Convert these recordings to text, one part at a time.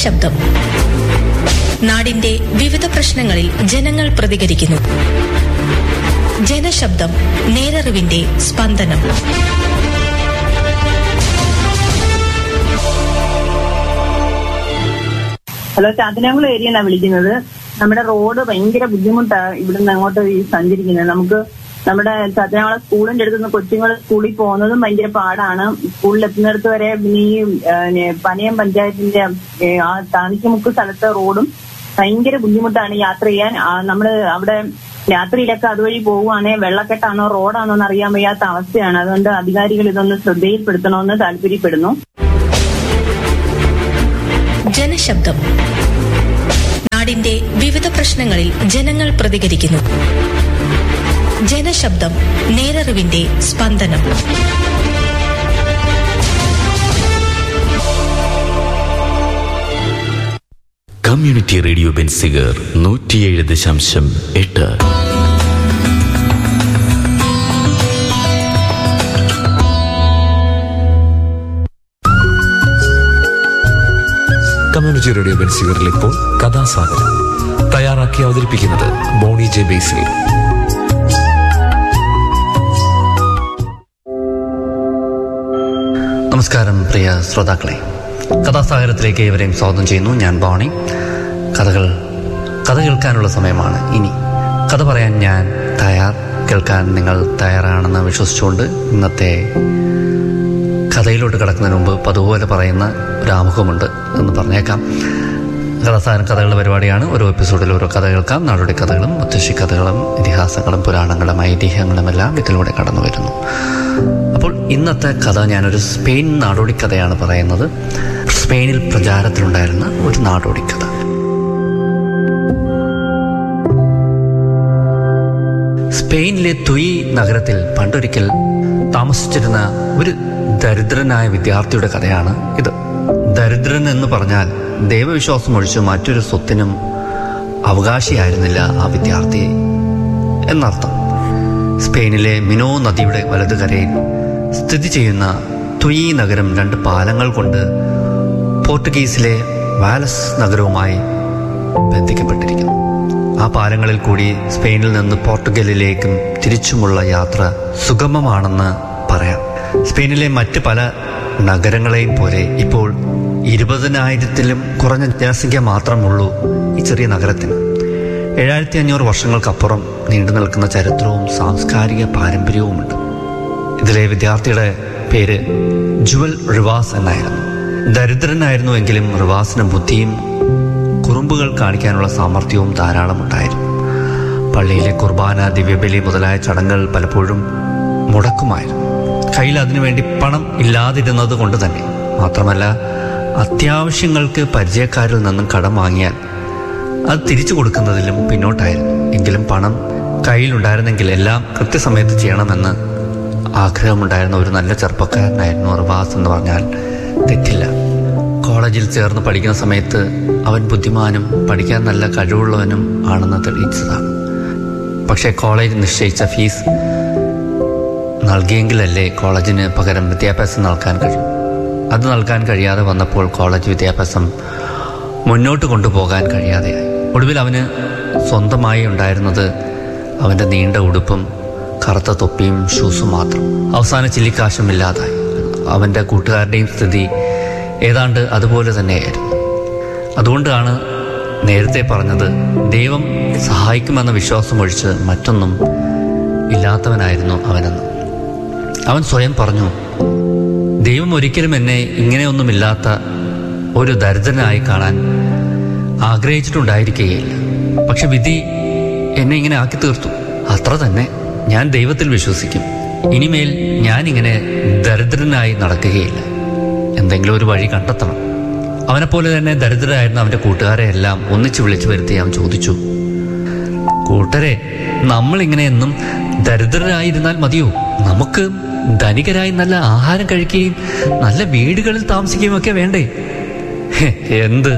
ജനശബ്ദം നാടിന്റെ വിവിധ പ്രശ്നങ്ങളിൽ ജനങ്ങൾ പ്രതികരിക്കുന്നു ജനശബ്ദം നേരറിവിന്റെ സ്പന്ദനം ഹലോ ചാത്തനാകുളം ഏരിയ എന്നാ വിളിക്കുന്നത് നമ്മുടെ റോഡ് ഭയങ്കര ബുദ്ധിമുട്ടാണ് ഇവിടുന്ന് അങ്ങോട്ട് ഈ സഞ്ചരിക്കുന്നത് നമുക്ക് നമ്മുടെ ചാത്തനാകുളം സ്കൂളിന്റെ അടുത്ത് നിന്ന് കൊച്ചുങ്ങൾ സ്കൂളിൽ പോകുന്നതും ഭയങ്കര പാടാണ് സ്കൂളിൽ എത്തുന്നിടത്ത് വരെ പിന്നെ ഈ ആ, നെ, പനയം പഞ്ചായത്തിന്റെ ഏ, ആ താനിക്കുമുക്ക് സ്ഥലത്തെ റോഡും ഭയങ്കര ബുദ്ധിമുട്ടാണ് യാത്ര ചെയ്യാൻ ആ, നമ്മള് അവിടെ രാത്രിയിലൊക്കെ അതുവഴി പോവുകയാണെങ്കിൽ വെള്ളക്കെട്ടാണോ റോഡാണോ എന്ന് അറിയാൻ വയ്യാത്ത അവസ്ഥയാണ് അതുകൊണ്ട് അധികാരികൾ ഇതൊന്ന് ശ്രദ്ധയിൽപ്പെടുത്തണമെന്ന് താല്പര്യപ്പെടുന്നു ജനശബ്ദം നാടിന്റെ വിവിധ പ്രശ്നങ്ങളിൽ ജനങ്ങൾ പ്രതികരിക്കുന്നു ജനശബ്ദം നേരറിവിന്റെ സ്പന്ദനം കമ്മ്യൂണിറ്റി റേഡിയോ ബെൻസിഗർ നൂറ്റിയേഴ് ദശാംശം എട്ട് കമ്മ്യൂണിറ്റി റേഡിയോ ബെൻസിഗറിൽ ഇപ്പോൾ കഥാസാഗരം തയ്യാറാക്കി അവതരിപ്പിക്കുന്നത് ബോണി ജെ ബേസിൽ നമസ്കാരം പ്രിയ ശ്രോതാക്കളെ കഥാസാഗരത്തിലേക്ക് ഇവരെയും സ്വാഗതം ചെയ്യുന്നു ഞാൻ ബോണി കഥകൾ കഥ കേൾക്കാനുള്ള സമയമാണ് ഇനി കഥ പറയാൻ ഞാൻ തയ്യാർ കേൾക്കാൻ നിങ്ങൾ തയ്യാറാണെന്ന് വിശ്വസിച്ചുകൊണ്ട് ഇന്നത്തെ കഥയിലോട്ട് കിടക്കുന്നതിന് മുമ്പ് പതുപോലെ പറയുന്ന ഒരു ആമുഖമുണ്ട് എന്ന് പറഞ്ഞേക്കാം കഥാസാരം കഥകളുടെ പരിപാടിയാണ് ഓരോ എപ്പിസോഡിൽ ഓരോ കഥ കേൾക്കാം നാടോടി കഥകളും മുത്തശ്ശി കഥകളും ഇതിഹാസങ്ങളും പുരാണങ്ങളും ഐതിഹ്യങ്ങളും എല്ലാം ഇതിലൂടെ കടന്നു വരുന്നു അപ്പോൾ ഇന്നത്തെ കഥ ഞാനൊരു സ്പെയിൻ നാടോടി കഥയാണ് പറയുന്നത് സ്പെയിനിൽ പ്രചാരത്തിലുണ്ടായിരുന്ന ഒരു നാടോടി കഥ സ്പെയിനിലെ തുയി നഗരത്തിൽ പണ്ടൊരിക്കൽ താമസിച്ചിരുന്ന ഒരു ദരിദ്രനായ വിദ്യാർത്ഥിയുടെ കഥയാണ് ഇത് ദരിദ്രൻ എന്ന് പറഞ്ഞാൽ ദൈവവിശ്വാസം ഒഴിച്ച് മറ്റൊരു സ്വത്തിനും അവകാശിയായിരുന്നില്ല ആ വിദ്യാർത്ഥി എന്നർത്ഥം സ്പെയിനിലെ മിനോ നദിയുടെ വലതുകരയിൽ സ്ഥിതി ചെയ്യുന്ന തുയി നഗരം രണ്ട് പാലങ്ങൾ കൊണ്ട് പോർട്ടുഗീസിലെ വാലസ് നഗരവുമായി ബന്ധിക്കപ്പെട്ടിരിക്കുന്നു ആ പാലങ്ങളിൽ കൂടി സ്പെയിനിൽ നിന്ന് പോർട്ടുഗലിലേക്കും തിരിച്ചുമുള്ള യാത്ര സുഗമമാണെന്ന് പറയാം സ്പെയിനിലെ മറ്റ് പല നഗരങ്ങളെയും പോലെ ഇപ്പോൾ ഇരുപതിനായിരത്തിലും കുറഞ്ഞ ജനസംഖ്യ മാത്രമുള്ളൂ ഈ ചെറിയ നഗരത്തിന് ഏഴായിരത്തി അഞ്ഞൂറ് വർഷങ്ങൾക്കപ്പുറം നീണ്ടു നിൽക്കുന്ന ചരിത്രവും സാംസ്കാരിക പാരമ്പര്യവുമുണ്ട് ഇതിലെ വിദ്യാർത്ഥിയുടെ പേര് ജുവൽ റിവാസ് എന്നായിരുന്നു ദരിദ്രനായിരുന്നുവെങ്കിലും റിവാസിന് ബുദ്ധിയും കുറുമ്പുകൾ കാണിക്കാനുള്ള സാമർഥ്യവും ധാരാളം ഉണ്ടായിരുന്നു പള്ളിയിലെ കുർബാന ദിവ്യബലി മുതലായ ചടങ്ങുകൾ പലപ്പോഴും മുടക്കുമായിരുന്നു കയ്യിൽ അതിനുവേണ്ടി പണം ഇല്ലാതിരുന്നത് കൊണ്ട് തന്നെ മാത്രമല്ല അത്യാവശ്യങ്ങൾക്ക് പരിചയക്കാരിൽ നിന്നും കടം വാങ്ങിയാൽ അത് തിരിച്ചു കൊടുക്കുന്നതിലും പിന്നോട്ടായിരുന്നു എങ്കിലും പണം കയ്യിലുണ്ടായിരുന്നെങ്കിൽ എല്ലാം കൃത്യസമയത്ത് ചെയ്യണമെന്ന് ആഗ്രഹമുണ്ടായിരുന്ന ഒരു നല്ല ചെറുപ്പക്കാരനായിരുന്നു റിവാസ് എന്ന് പറഞ്ഞാൽ തെറ്റില്ല കോളേജിൽ ചേർന്ന് പഠിക്കുന്ന സമയത്ത് അവൻ ബുദ്ധിമാനും പഠിക്കാൻ നല്ല കഴിവുള്ളവനും ആണെന്ന് തെളിയിച്ചതാണ് പക്ഷേ കോളേജ് നിശ്ചയിച്ച ഫീസ് നൽകിയെങ്കിലല്ലേ കോളേജിന് പകരം വിദ്യാഭ്യാസം നൽകാൻ കഴിയും അത് നൽകാൻ കഴിയാതെ വന്നപ്പോൾ കോളേജ് വിദ്യാഭ്യാസം മുന്നോട്ട് കൊണ്ടുപോകാൻ കഴിയാതെയായി ഒടുവിൽ അവന് സ്വന്തമായി ഉണ്ടായിരുന്നത് അവൻ്റെ നീണ്ട ഉടുപ്പും കറുത്ത തൊപ്പിയും ഷൂസും മാത്രം അവസാന ചില്ലിക്കാശും ഇല്ലാതായി അവൻ്റെ കൂട്ടുകാരുടെയും സ്ഥിതി ഏതാണ്ട് അതുപോലെ തന്നെയായിരുന്നു അതുകൊണ്ടാണ് നേരത്തെ പറഞ്ഞത് ദൈവം സഹായിക്കുമെന്ന വിശ്വാസം ഒഴിച്ച് മറ്റൊന്നും ഇല്ലാത്തവനായിരുന്നു അവനെന്ന് അവൻ സ്വയം പറഞ്ഞു ദൈവം ഒരിക്കലും എന്നെ ഇങ്ങനെയൊന്നുമില്ലാത്ത ഒരു ദരിദ്രനായി കാണാൻ ആഗ്രഹിച്ചിട്ടുണ്ടായിരിക്കുകയില്ല പക്ഷെ വിധി എന്നെ ഇങ്ങനെ ആക്കി തീർത്തു അത്ര തന്നെ ഞാൻ ദൈവത്തിൽ വിശ്വസിക്കും ഇനിമേൽ ഞാൻ ഇങ്ങനെ ദരിദ്രനായി നടക്കുകയില്ല എന്തെങ്കിലും ഒരു വഴി കണ്ടെത്തണം അവനെപ്പോലെ തന്നെ ദരിദ്രരായിരുന്ന അവന്റെ കൂട്ടുകാരെ എല്ലാം ഒന്നിച്ചു വിളിച്ചു വരുത്തി അവൻ ചോദിച്ചു കൂട്ടരെ നമ്മളിങ്ങനെ എന്നും ദരിദ്രരായിരുന്നാൽ മതിയോ നമുക്ക് ധനികരായി നല്ല ആഹാരം കഴിക്കുകയും നല്ല വീടുകളിൽ താമസിക്കുകയും ഒക്കെ വേണ്ടേ ഹെ, എന്ത്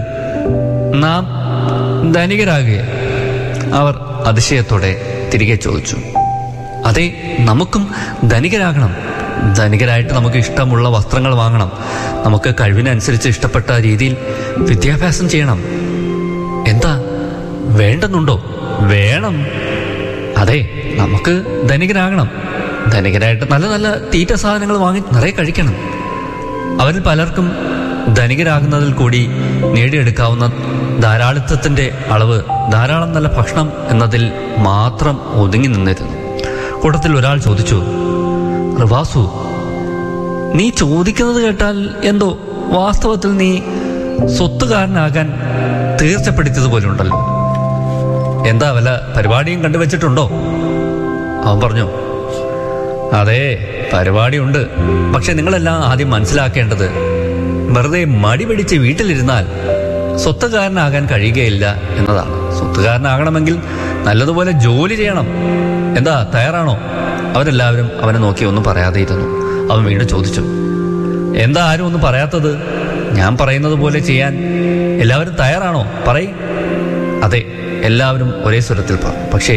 നാം ധനികരാകുക അവർ അതിശയത്തോടെ തിരികെ ചോദിച്ചു അതെ നമുക്കും ധനികരാകണം ധനികരായിട്ട് നമുക്ക് ഇഷ്ടമുള്ള വസ്ത്രങ്ങൾ വാങ്ങണം നമുക്ക് കഴിവിനനുസരിച്ച് ഇഷ്ടപ്പെട്ട രീതിയിൽ വിദ്യാഭ്യാസം ചെയ്യണം എന്താ വേണ്ടെന്നുണ്ടോ വേണം അതെ നമുക്ക് ധനികരാകണം ധനികരായിട്ട് നല്ല നല്ല തീറ്റ സാധനങ്ങൾ വാങ്ങി നിറയെ കഴിക്കണം അവരിൽ പലർക്കും ധനികരാകുന്നതിൽ കൂടി നേടിയെടുക്കാവുന്ന ധാരാളിത്വത്തിന്റെ അളവ് ധാരാളം നല്ല ഭക്ഷണം എന്നതിൽ മാത്രം ഒതുങ്ങി നിന്നിരുന്നു കൂട്ടത്തിൽ ഒരാൾ ചോദിച്ചു റിവാസു നീ ചോദിക്കുന്നത് കേട്ടാൽ എന്തോ വാസ്തവത്തിൽ നീ സ്വത്തുകാരനാകാൻ തീർച്ചപ്പെടുത്തിയതുപോലെ ഉണ്ടല്ലോ എന്താ വല്ല പരിപാടിയും കണ്ടുവച്ചിട്ടുണ്ടോ അവൻ പറഞ്ഞു അതെ പരിപാടിയുണ്ട് പക്ഷെ നിങ്ങളെല്ലാം ആദ്യം മനസ്സിലാക്കേണ്ടത് വെറുതെ മടി പിടിച്ച് വീട്ടിലിരുന്നാൽ സ്വത്തുകാരനാകാൻ കഴിയുകയില്ല എന്നതാണ് സ്വത്തുകാരനാകണമെങ്കിൽ നല്ലതുപോലെ ജോലി ചെയ്യണം എന്താ തയ്യാറാണോ അവരെല്ലാവരും അവനെ നോക്കി ഒന്നും പറയാതെ ഇരുന്നു അവൻ വീണ്ടും ചോദിച്ചു എന്താ ആരും ഒന്നും പറയാത്തത് ഞാൻ പറയുന്നത് പോലെ ചെയ്യാൻ എല്ലാവരും തയ്യാറാണോ പറയ് അതെ എല്ലാവരും ഒരേ സ്വരത്തിൽ പറഞ്ഞു പക്ഷേ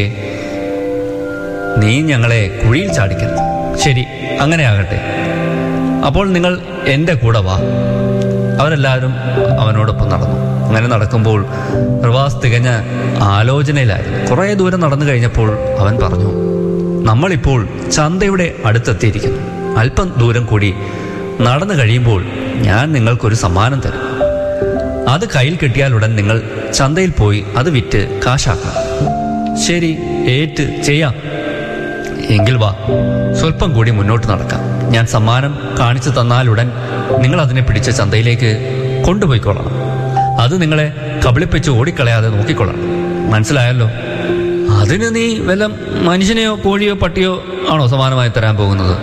നീ ഞങ്ങളെ കുഴിയിൽ ചാടിക്കരുത് ശരി അങ്ങനെ ആകട്ടെ അപ്പോൾ നിങ്ങൾ എൻ്റെ കൂടെ വാ അവരെല്ലാവരും അവനോടൊപ്പം നടന്നു അങ്ങനെ നടക്കുമ്പോൾ റിവാസ് തികഞ്ഞ ആലോചനയിലായിരുന്നു കുറേ ദൂരം നടന്നു കഴിഞ്ഞപ്പോൾ അവൻ പറഞ്ഞു നമ്മളിപ്പോൾ ചന്തയുടെ അടുത്തെത്തിയിരിക്കുന്നു അല്പം ദൂരം കൂടി നടന്നു കഴിയുമ്പോൾ ഞാൻ നിങ്ങൾക്കൊരു സമ്മാനം തരും അത് കയ്യിൽ കിട്ടിയാൽ ഉടൻ നിങ്ങൾ ചന്തയിൽ പോയി അത് വിറ്റ് കാശാക്കണം ശരി ഏറ്റ് ചെയ്യാം എങ്കിൽ വാ സ്വല്പം കൂടി മുന്നോട്ട് നടക്കാം ഞാൻ സമ്മാനം കാണിച്ചു തന്നാലുടൻ നിങ്ങൾ അതിനെ പിടിച്ച് ചന്തയിലേക്ക് കൊണ്ടുപോയിക്കൊള്ളണം അത് നിങ്ങളെ കബളിപ്പിച്ച് ഓടിക്കളയാതെ നോക്കിക്കൊള്ളണം മനസ്സിലായല്ലോ അതിന് നീ വല്ല മനുഷ്യനെയോ കോഴിയോ പട്ടിയോ ആണോ സമാനമായി തരാൻ പോകുന്നത്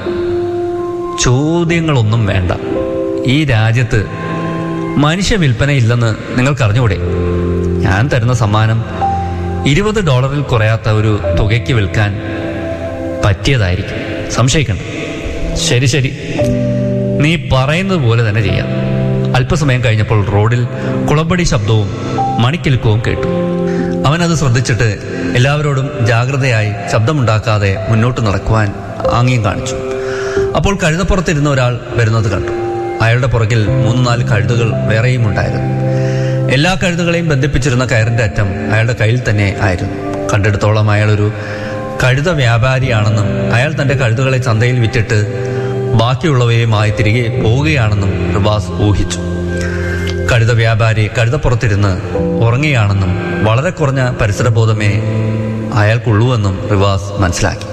ചോദ്യങ്ങളൊന്നും വേണ്ട ഈ രാജ്യത്ത് മനുഷ്യ വിൽപ്പനയില്ലെന്ന് നിങ്ങൾക്കറിഞ്ഞൂടെ ഞാൻ തരുന്ന സമ്മാനം ഇരുപത് ഡോളറിൽ കുറയാത്ത ഒരു തുകയ്ക്ക് വിൽക്കാൻ പറ്റിയതായിരിക്കും സംശയിക്കണ്ട ശരി ശരി നീ പറയുന്നത് പോലെ തന്നെ ചെയ്യാം അല്പസമയം കഴിഞ്ഞപ്പോൾ റോഡിൽ കുളമ്പടി ശബ്ദവും മണിക്കിലുക്കവും കേട്ടു അവനത് ശ്രദ്ധിച്ചിട്ട് എല്ലാവരോടും ജാഗ്രതയായി ശബ്ദമുണ്ടാക്കാതെ മുന്നോട്ട് നടക്കുവാൻ ആംഗ്യം കാണിച്ചു അപ്പോൾ കഴുതപ്പുറത്തിരുന്ന ഒരാൾ വരുന്നത് കണ്ടു അയാളുടെ പുറകിൽ മൂന്ന് നാല് കഴുതുകൾ വേറെയും ഉണ്ടായിരുന്നു എല്ലാ കഴുതുകളെയും ബന്ധിപ്പിച്ചിരുന്ന കയറിന്റെ അറ്റം അയാളുടെ കയ്യിൽ തന്നെ ആയിരുന്നു കണ്ടെടുത്തോളം അയാളൊരു കഴുത വ്യാപാരിയാണെന്നും അയാൾ തന്റെ കഴുതുകളെ ചന്തയിൽ വിറ്റിട്ട് ബാക്കിയുള്ളവയുമായി തിരികെ പോവുകയാണെന്നും റിവാസ് ഊഹിച്ചു കഴുത വ്യാപാരി കഴുതപ്പുറത്തിരുന്ന് ഉറങ്ങുകയാണെന്നും വളരെ കുറഞ്ഞ പരിസരബോധമേ അയാൾക്കുള്ളൂവെന്നും റിവാസ് മനസ്സിലാക്കി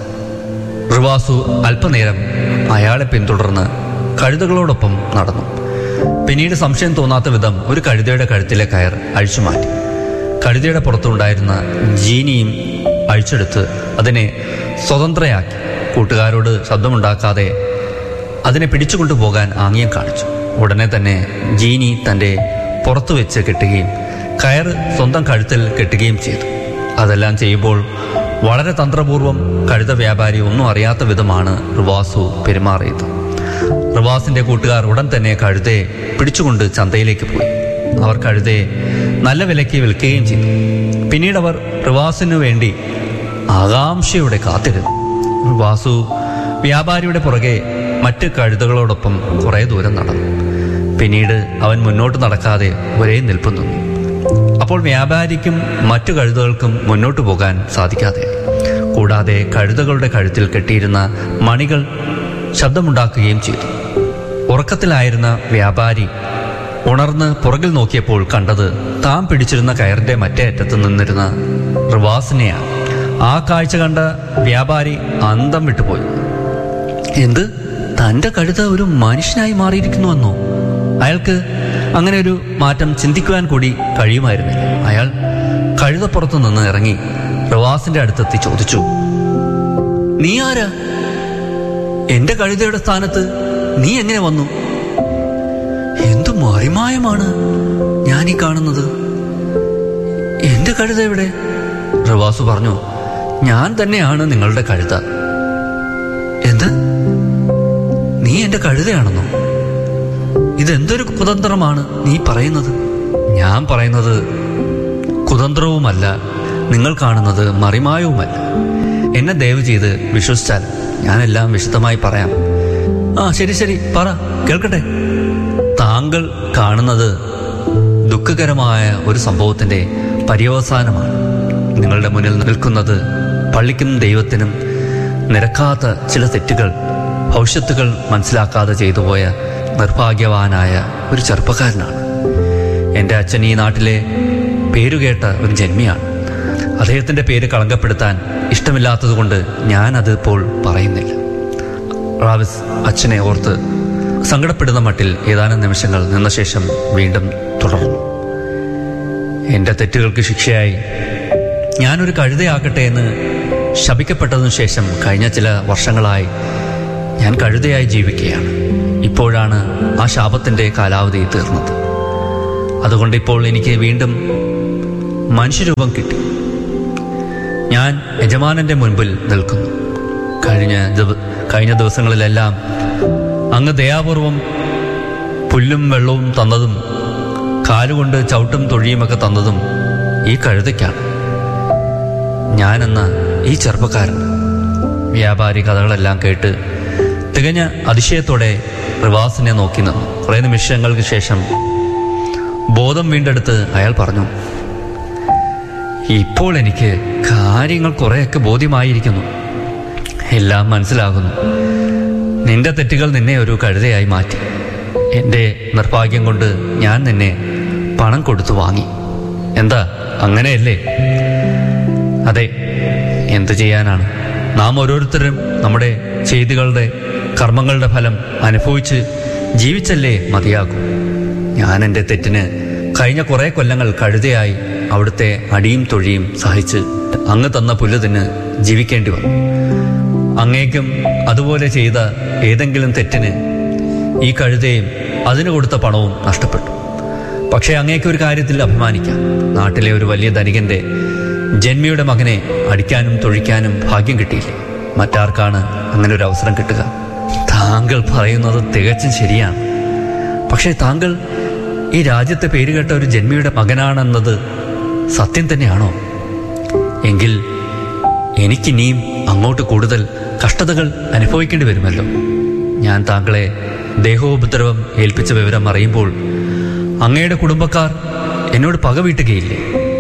റിവാസു അല്പനേരം അയാളെ പിന്തുടർന്ന് കഴുതകളോടൊപ്പം നടന്നു പിന്നീട് സംശയം തോന്നാത്ത വിധം ഒരു കഴുതയുടെ കഴുത്തിലെ കയർ അഴിച്ചുമാറ്റി കഴുതയുടെ പുറത്തുണ്ടായിരുന്ന ജീനിയും അഴിച്ചെടുത്ത് അതിനെ സ്വതന്ത്രയാക്കി കൂട്ടുകാരോട് ശബ്ദമുണ്ടാക്കാതെ അതിനെ പിടിച്ചുകൊണ്ടുപോകാൻ ആംഗ്യം കാണിച്ചു ഉടനെ തന്നെ ജീനി തൻ്റെ പുറത്തു വെച്ച് കെട്ടുകയും കയർ സ്വന്തം കഴുത്തിൽ കെട്ടുകയും ചെയ്തു അതെല്ലാം ചെയ്യുമ്പോൾ വളരെ തന്ത്രപൂർവം കഴുത വ്യാപാരി ഒന്നും അറിയാത്ത വിധമാണ് റിവാസു പെരുമാറിയത് റിവാസിന്റെ കൂട്ടുകാർ ഉടൻ തന്നെ കഴുതയെ പിടിച്ചുകൊണ്ട് ചന്തയിലേക്ക് പോയി അവർ കഴുതയെ നല്ല വിലയ്ക്ക് വിൽക്കുകയും ചെയ്തു പിന്നീട് അവർ റിവാസിനു വേണ്ടി ആകാംക്ഷയോടെ കാത്തിരുന്നു വാസു വ്യാപാരിയുടെ പുറകെ മറ്റ് കഴുതകളോടൊപ്പം കുറേ ദൂരം നടന്നു പിന്നീട് അവൻ മുന്നോട്ട് നടക്കാതെ ഒരേ നിൽപ്പ് നിന്നു അപ്പോൾ വ്യാപാരിക്കും മറ്റു കഴുതകൾക്കും മുന്നോട്ട് പോകാൻ സാധിക്കാതെ കൂടാതെ കഴുതകളുടെ കഴുത്തിൽ കെട്ടിയിരുന്ന മണികൾ ശബ്ദമുണ്ടാക്കുകയും ചെയ്തു ഉറക്കത്തിലായിരുന്ന വ്യാപാരി ഉണർന്ന് പുറകിൽ നോക്കിയപ്പോൾ കണ്ടത് താൻ പിടിച്ചിരുന്ന കയറിന്റെ മറ്റേ അറ്റത്ത് നിന്നിരുന്ന റിവാസിനെയാണ് ആ കാഴ്ച കണ്ട വ്യാപാരി അന്തം വിട്ടുപോയി എന്ത് തന്റെ കഴുത ഒരു മനുഷ്യനായി മാറിയിരിക്കുന്നുവെന്നോ അയാൾക്ക് അങ്ങനെ ഒരു മാറ്റം ചിന്തിക്കുവാൻ കൂടി കഴിയുമായിരുന്നില്ല അയാൾ കഴുതപ്പുറത്തു നിന്ന് ഇറങ്ങി റിവാസിന്റെ അടുത്തെത്തി ചോദിച്ചു നീ ആരാ എന്റെ കഴുതയുടെ സ്ഥാനത്ത് നീ എങ്ങനെ വന്നു എന്തു മറിമായമാണ് ഞാൻ ഈ കാണുന്നത് എന്റെ കഴുത എവിടെ റിവാസു പറഞ്ഞു ഞാൻ തന്നെയാണ് നിങ്ങളുടെ കഴുത എന്ത് നീ എന്റെ കഴുതയാണെന്നോ ഇതെന്തൊരു കുതന്ത്രമാണ് നീ പറയുന്നത് ഞാൻ പറയുന്നത് കുതന്ത്രവുമല്ല നിങ്ങൾ കാണുന്നത് മറിമായവുമല്ല എന്നെ ദയവ് ചെയ്ത് വിശ്വസിച്ചാൽ ഞാനെല്ലാം വിശദമായി പറയാം ആ ശരി ശരി പറ കേൾക്കട്ടെ താങ്കൾ കാണുന്നത് ദുഃഖകരമായ ഒരു സംഭവത്തിന്റെ പര്യവസാനമാണ് നിങ്ങളുടെ മുന്നിൽ നിൽക്കുന്നത് പള്ളിക്കും ദൈവത്തിനും നിരക്കാത്ത ചില തെറ്റുകൾ ഭവിഷ്യത്തുകൾ മനസ്സിലാക്കാതെ ചെയ്തു പോയ നിർഭാഗ്യവാനായ ഒരു ചെറുപ്പക്കാരനാണ് എൻ്റെ അച്ഛൻ ഈ നാട്ടിലെ പേരുകേട്ട ഒരു ജന്മിയാണ് അദ്ദേഹത്തിൻ്റെ പേര് കളങ്കപ്പെടുത്താൻ ഇഷ്ടമില്ലാത്തതുകൊണ്ട് ഞാനത് ഇപ്പോൾ പറയുന്നില്ല റാവിസ് അച്ഛനെ ഓർത്ത് സങ്കടപ്പെടുന്ന മട്ടിൽ ഏതാനും നിമിഷങ്ങൾ നിന്ന ശേഷം വീണ്ടും തുടർന്നു എൻ്റെ തെറ്റുകൾക്ക് ശിക്ഷയായി ഞാനൊരു കഴുതയാകട്ടെ എന്ന് ശപിക്കപ്പെട്ടതിനു ശേഷം കഴിഞ്ഞ ചില വർഷങ്ങളായി ഞാൻ കഴുതയായി ജീവിക്കുകയാണ് ഇപ്പോഴാണ് ആ ശാപത്തിൻ്റെ കാലാവധി തീർന്നത് അതുകൊണ്ട് ഇപ്പോൾ എനിക്ക് വീണ്ടും മനുഷ്യരൂപം കിട്ടി ഞാൻ യജമാനന്റെ മുൻപിൽ നിൽക്കുന്നു കഴിഞ്ഞ ദിവ കഴിഞ്ഞ ദിവസങ്ങളിലെല്ലാം അങ്ങ് ദയാപൂർവം പുല്ലും വെള്ളവും തന്നതും കാലുകൊണ്ട് ചവിട്ടും തൊഴിയുമൊക്കെ തന്നതും ഈ കഴുതയ്ക്കാണ് ഞാനെന്ന ഈ ചെറുപ്പക്കാരൻ വ്യാപാരി കഥകളെല്ലാം കേട്ട് തികഞ്ഞ അതിശയത്തോടെ റിവാസിനെ നോക്കി നിന്നു കുറേ നിമിഷങ്ങൾക്ക് ശേഷം ബോധം വീണ്ടെടുത്ത് അയാൾ പറഞ്ഞു ഇപ്പോൾ എനിക്ക് കാര്യങ്ങൾ കുറേയൊക്കെ ബോധ്യമായിരിക്കുന്നു എല്ലാം മനസ്സിലാകുന്നു നിന്റെ തെറ്റുകൾ നിന്നെ ഒരു കഴുതയായി മാറ്റി എൻ്റെ നിർഭാഗ്യം കൊണ്ട് ഞാൻ നിന്നെ പണം കൊടുത്തു വാങ്ങി എന്താ അങ്ങനെയല്ലേ അതെ എന്തു ചെയ്യാനാണ് നാം ഓരോരുത്തരും നമ്മുടെ ചെയ്തികളുടെ കർമ്മങ്ങളുടെ ഫലം അനുഭവിച്ച് ജീവിച്ചല്ലേ മതിയാകൂ ഞാൻ എൻ്റെ തെറ്റിന് കഴിഞ്ഞ കുറേ കൊല്ലങ്ങൾ കഴുതയായി അവിടുത്തെ അടിയും തൊഴിയും സഹിച്ച് അങ്ങ് തന്ന പുല്ല് തിന്ന് ജീവിക്കേണ്ടി വന്നു അങ്ങേക്കും അതുപോലെ ചെയ്ത ഏതെങ്കിലും തെറ്റിന് ഈ കഴുതയും അതിന് കൊടുത്ത പണവും നഷ്ടപ്പെട്ടു പക്ഷേ അങ്ങേക്ക് ഒരു കാര്യത്തിൽ അഭിമാനിക്കാം നാട്ടിലെ ഒരു വലിയ ധനികന്റെ ജന്മിയുടെ മകനെ അടിക്കാനും തൊഴിക്കാനും ഭാഗ്യം കിട്ടിയില്ലേ മറ്റാർക്കാണ് അങ്ങനെ ഒരു അവസരം കിട്ടുക താങ്കൾ പറയുന്നത് തികച്ചും ശരിയാണ് പക്ഷേ താങ്കൾ ഈ രാജ്യത്തെ പേരുകേട്ട ഒരു ജന്മിയുടെ മകനാണെന്നത് സത്യം തന്നെയാണോ എങ്കിൽ എനിക്കിനിയും അങ്ങോട്ട് കൂടുതൽ കഷ്ടതകൾ അനുഭവിക്കേണ്ടി വരുമല്ലോ ഞാൻ താങ്കളെ ദേഹോപദ്രവം ഏൽപ്പിച്ച വിവരം അറിയുമ്പോൾ അങ്ങയുടെ കുടുംബക്കാർ എന്നോട് പക വീട്ടുകയില്ലേ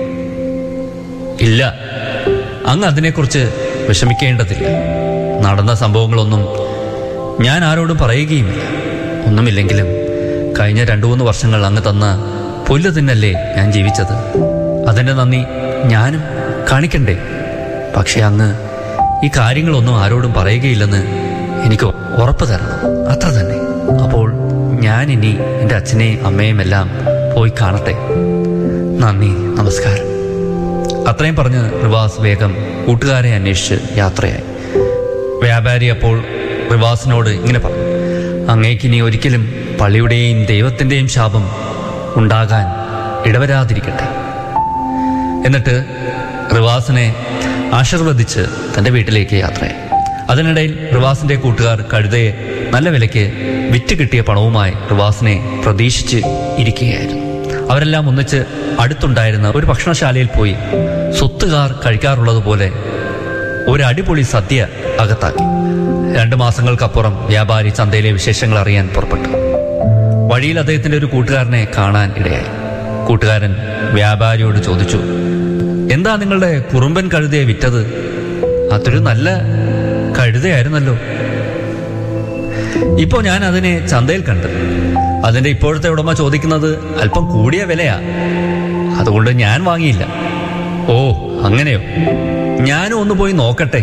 ഇല്ല അങ്ങ് അതിനെക്കുറിച്ച് വിഷമിക്കേണ്ടതില്ല നടന്ന സംഭവങ്ങളൊന്നും ഞാൻ ആരോടും പറയുകയുമില്ല ഒന്നുമില്ലെങ്കിലും കഴിഞ്ഞ രണ്ടു മൂന്ന് വർഷങ്ങൾ അങ്ങ് തന്ന പുല്ല് തിന്നല്ലേ ഞാൻ ജീവിച്ചത് അതിൻ്റെ നന്ദി ഞാനും കാണിക്കണ്ടേ പക്ഷെ അങ്ങ് ഈ കാര്യങ്ങളൊന്നും ആരോടും പറയുകയില്ലെന്ന് എനിക്ക് ഉറപ്പ് തരണം അത്ര തന്നെ അപ്പോൾ ഞാൻ ഇനി എൻ്റെ അച്ഛനെയും അമ്മയും എല്ലാം പോയി കാണട്ടെ നന്ദി നമസ്കാരം അത്രയും പറഞ്ഞ് റിവാസ് വേഗം കൂട്ടുകാരെ അന്വേഷിച്ച് യാത്രയായി വ്യാപാരി അപ്പോൾ റിവാസിനോട് ഇങ്ങനെ പറഞ്ഞു അങ്ങേക്ക് ഇനി ഒരിക്കലും പള്ളിയുടെയും ദൈവത്തിൻ്റെയും ശാപം ഉണ്ടാകാൻ ഇടവരാതിരിക്കട്ടെ എന്നിട്ട് റിവാസിനെ ആശീർവദിച്ച് തൻ്റെ വീട്ടിലേക്ക് യാത്രയായി അതിനിടയിൽ റിവാസിന്റെ കൂട്ടുകാർ കഴുതയെ നല്ല വിലയ്ക്ക് വിറ്റ് കിട്ടിയ പണവുമായി റിവാസിനെ പ്രതീക്ഷിച്ച് ഇരിക്കുകയായിരുന്നു അവരെല്ലാം ഒന്നിച്ച് അടുത്തുണ്ടായിരുന്ന ഒരു ഭക്ഷണശാലയിൽ പോയി സ്വത്തുകാർ കഴിക്കാറുള്ളതുപോലെ ഒരു അടിപൊളി സദ്യ അകത്താക്കി രണ്ടു മാസങ്ങൾക്കപ്പുറം വ്യാപാരി ചന്തയിലെ വിശേഷങ്ങൾ അറിയാൻ പുറപ്പെട്ടു വഴിയിൽ അദ്ദേഹത്തിന്റെ ഒരു കൂട്ടുകാരനെ കാണാൻ ഇടയായി കൂട്ടുകാരൻ വ്യാപാരിയോട് ചോദിച്ചു എന്താ നിങ്ങളുടെ കുറുമ്പൻ കഴുതയെ വിറ്റത് അതൊരു നല്ല കഴുതയായിരുന്നല്ലോ ഇപ്പോ ഞാൻ അതിനെ ചന്തയിൽ കണ്ടു അതിന്റെ ഇപ്പോഴത്തെ ഉടമ ചോദിക്കുന്നത് അല്പം കൂടിയ വിലയാ അതുകൊണ്ട് ഞാൻ വാങ്ങിയില്ല ഓ അങ്ങനെയോ ഞാനും ഒന്ന് പോയി നോക്കട്ടെ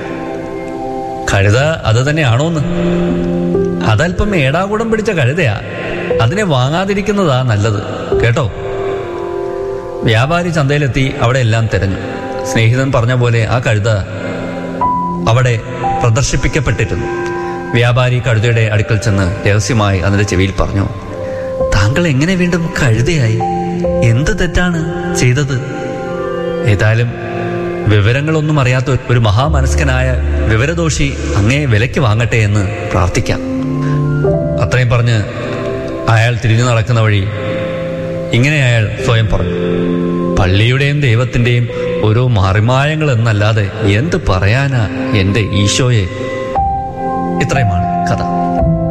കഴുത അത് തന്നെയാണോന്ന് അതല്പം ഏടാകൂടം പിടിച്ച കഴുതയാ അതിനെ വാങ്ങാതിരിക്കുന്നതാ നല്ലത് കേട്ടോ വ്യാപാരി ചന്തയിലെത്തി അവിടെ എല്ലാം തിരഞ്ഞു സ്നേഹിതൻ പറഞ്ഞ പോലെ ആ കഴുത അവിടെ പ്രദർശിപ്പിക്കപ്പെട്ടിരുന്നു വ്യാപാരി കഴുതയുടെ അടുക്കൽ ചെന്ന് രഹസ്യമായി അതിന്റെ ചെവിയിൽ പറഞ്ഞു താങ്കൾ എങ്ങനെ വീണ്ടും കഴുതയായി എന്ത് തെറ്റാണ് ചെയ്തത് ഏതായാലും വിവരങ്ങളൊന്നും അറിയാത്ത ഒരു മഹാമനസ്കനായ വിവരദോഷി അങ്ങേ വിലയ്ക്ക് വാങ്ങട്ടെ എന്ന് പ്രാർത്ഥിക്കാം അത്രയും പറഞ്ഞ് അയാൾ തിരിഞ്ഞു നടക്കുന്ന വഴി ഇങ്ങനെ അയാൾ സ്വയം പറഞ്ഞു പള്ളിയുടെയും ദൈവത്തിന്റെയും ഓരോ മറിമായങ്ങൾ എന്നല്ലാതെ എന്ത് പറയാനാ എൻ്റെ ഈശോയെ ഇത്രയുമാണ് കഥ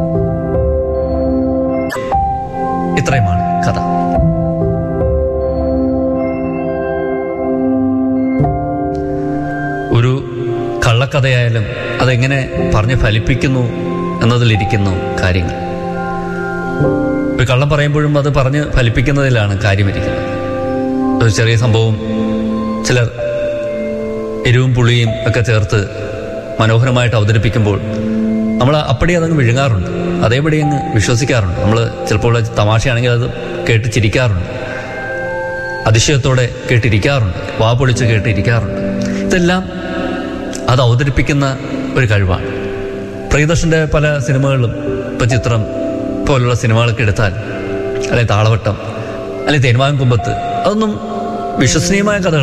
ഇത്രയുമാണ് കഥ ഒരു കള്ളക്കഥയായാലും അതെങ്ങനെ പറഞ്ഞ് ഫലിപ്പിക്കുന്നു എന്നതിലിരിക്കുന്നു കാര്യങ്ങൾ ഒരു കള്ളം പറയുമ്പോഴും അത് പറഞ്ഞ് ഫലിപ്പിക്കുന്നതിലാണ് കാര്യമിരിക്കുന്നത് ഒരു ചെറിയ സംഭവം ചിലർ എരിവും പുളിയും ഒക്കെ ചേർത്ത് മനോഹരമായിട്ട് അവതരിപ്പിക്കുമ്പോൾ നമ്മൾ അപ്പടി അതങ്ങ് വിഴുങ്ങാറുണ്ട് അതേപടി അങ്ങ് വിശ്വസിക്കാറുണ്ട് നമ്മൾ ചിലപ്പോൾ തമാശയാണെങ്കിൽ അത് കേട്ട് ചിരിക്കാറുണ്ട് അതിശയത്തോടെ കേട്ടിരിക്കാറുണ്ട് വാ പൊളിച്ച് കേട്ടിരിക്കാറുണ്ട് ഇതെല്ലാം അത് അവതരിപ്പിക്കുന്ന ഒരു കഴിവാണ് പ്രിയദർശന്റെ പല സിനിമകളിലും ഇപ്പൊ ചിത്രം പോലുള്ള സിനിമകളൊക്കെ എടുത്താൽ അല്ലെങ്കിൽ താളവട്ടം അല്ലെങ്കിൽ തേന്മാവിൻ കുമ്പത്ത് അതൊന്നും വിശ്വസനീയമായ കഥകൾ